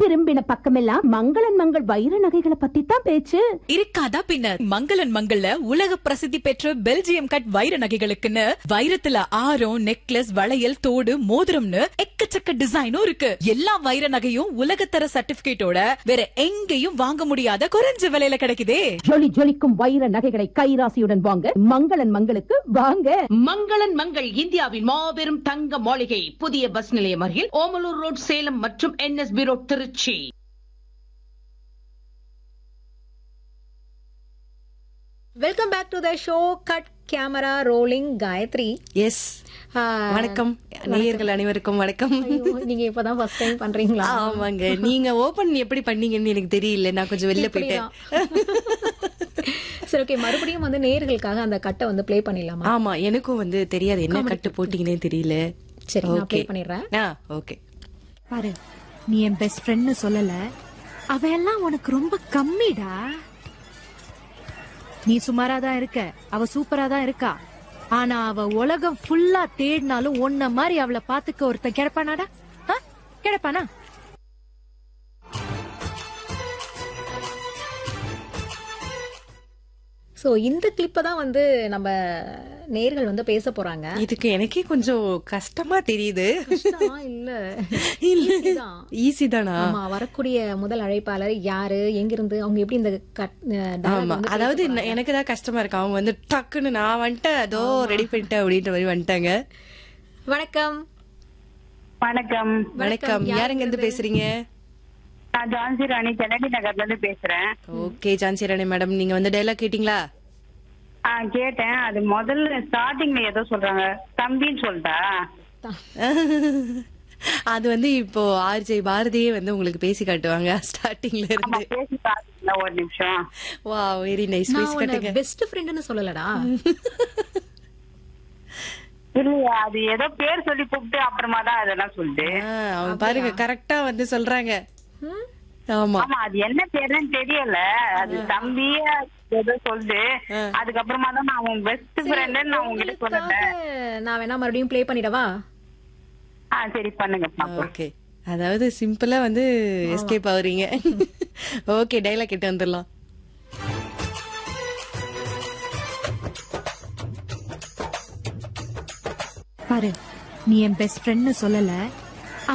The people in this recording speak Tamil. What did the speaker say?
திரும்பின பக்கமெல்லாம் மங்களன் மங்கள் வைர நகைகளை பத்தி தான் பேச்சு இருக்காதா பின்ன மங்களன் மங்கள்ல உலக பிரசித்தி பெற்ற பெல்ஜியம் கட் வைர நகைகளுக்குன்னு வைரத்துல ஆரம் நெக்லஸ் வளையல் தோடு மோதிரம்னு எக்கச்சக்க டிசைனும் இருக்கு எல்லா வைர நகையும் உலகத்தர சர்டிபிகேட்டோட வேற எங்கேயும் வாங்க முடியாத குறைஞ்ச விலையில கிடைக்குதே ஜொலி ஜொலிக்கும் வைர நகைகளை கைராசியுடன் வாங்க மங்களன் மங்களுக்கு வாங்க மங்களன் மங்கள் இந்தியாவின் மாபெரும் தங்க மாளிகை புதிய பஸ் நிலையம் அருகில் ஓமலூர் ரோட் சேலம் மற்றும் NSP road Trichy welcome back to the show cut camera rolling Gayathri S வணக்கம் நேயர்கள் அனைவருக்கும் வணக்கம் ஐயோ, நீங்க இப்பதான் ஃபர்ஸ்ட் டைம் பண்றீங்களா ஆமாங்க நீங்க ஓபன் எப்படி பண்ணீங்கன்னு எனக்கு தெரியல நான் கொஞ்சம் வெளில போயிட்டேன் சரி ஓகே மறுபடியும் வந்து நேர்களுக்காக அந்த கட்டை வந்து ப்ளே பண்ணிடலாமா ஆமா எனக்கும் வந்து தெரியாது என்ன கட்டு போட்டீங்கன்னே தெரியல சரி நான் Okay. ப்ளே பண்ணிடுறேன் ஆ ஓகே பாரு நீ என் பெஸ்ட் ஃப்ரெண்ட்னு சொல்லல அவ எல்லாம் உனக்கு ரொம்ப கம்மிடா நீ சுமாரா தான் இருக்க அவ சூப்பரா தான் இருக்கா ஆனா அவ உலகம் ஃபுல்லா தேடினாலும் உன்ன மாதிரி அவளை பாத்துக்க ஒருத்தன் கிடைப்பானாடா ஆ? கிடைப்பானா சோ இந்த கிளிப்பை தான் வந்து நம்ம நேர்கள் வந்து பேச போறாங்க இதுக்கு எனக்கே கொஞ்சம் கஷ்டமா தெரியுது கஷ்டமா இல்ல Easy தான். ஈஸி தானா ஆமா வரக்கூடிய முதல் அழைப்பாளர் யாரு எங்கிருந்து அவங்க எப்படி இந்த கட் அஹ், dialogue ஆமா வந்து அதாவது ந- எனக்கு தான் கஷ்டமா இருக்கு அவங்க வந்து டக்குன்னு நான் வந்துட்டேன் அதோ ரெடி பண்ணிட்டேன் அப்படின்ற மாதிரி வந்துட்டாங்க வணக்கம் வணக்கம் வணக்கம் யாருங்க இருந்து பேசுறீங்க நான் ஜான்சி ராணி கெனடி நகர்ல இருந்து பேசுறேன் ஓகே ஜான்சி ராணி மேடம் நீங்க வந்து டைலாக் கேட்டீங்களா ஆ கேட்டேன் அது முதல்ல ஸ்டார்டிங்ல ஏதோ சொல்றாங்க தம்பின்னு சொல்லிட்டா அது வந்து இப்போ ஆர்ஜே பாரதியே வந்து உங்களுக்கு பேசி காட்டுவாங்க ஸ்டார்டிங்ல ஆமா இருந்து பேசி பாத்துங்களா ஒரு நிமிஷம் வா வெரி நைஸ் நான் பேசி உன்னை காட்டுங்க பெஸ்ட் ஃப்ரெண்ட்னு சொல்லலடா இல்லையா அது ஏதோ பேர் சொல்லி கூப்பிட்டு அப்புறமா தான் அதெல்லாம் சொல்லுது ஆ, அவங்க பாருங்க கரெக்டா வந்து சொல்றாங்க ஆமா ஆமா அது என்ன பேருன்னு தெரியல அது தம்பிய ஏதோ சொல்லுது அதுக்கப்புறமா தான் நான் உன் பெஸ்ட் ஃப்ரெண்ட் நான் உங்ககிட்ட சொல்லல உங்களுக்காக நான் வேணா மறுபடியும் ப்ளே பண்ணிடவா ஆ சரி பண்ணுங்க பாப்போம் ஓகே அதாவது சிம்பிளா வந்து எஸ்கேப் ஆகுறீங்க ஓகே டைலாக் கிட்ட வந்துடலாம் பாரு நீ என் பெஸ்ட் ஃப்ரெண்ட்னு சொல்லல